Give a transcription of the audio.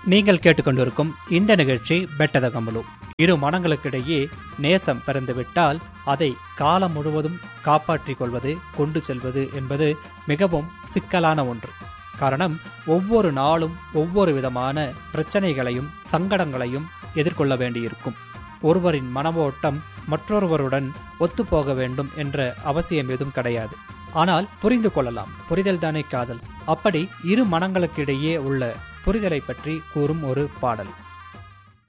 நீங்கள் கேட்டுக்கொண்டிருக்கும் இந்த நிகழ்ச்சி பெட்டத கம்பலு இரு மனங்களுக்கிடையே நேசம் பிறந்துவிட்டால் அதை காலம் முழுவதும் காப்பாற்றிக் கொள்வது கொண்டு செல்வது என்பது மிகவும் சிக்கலான ஒன்று காரணம் ஒவ்வொரு நாளும் ஒவ்வொரு விதமான பிரச்சனைகளையும் சங்கடங்களையும் எதிர்கொள்ள வேண்டியிருக்கும் ஒருவரின் மனவோட்டம் மற்றொருவருடன் ஒத்துப்போக வேண்டும் என்ற அவசியம் எதுவும் கிடையாது ஆனால் புரிந்து கொள்ளலாம் புரிதல் தானே காதல் அப்படி இரு மனங்களுக்கிடையே உள்ள புரிதலை பற்றி கூறும் ஒரு பாடல்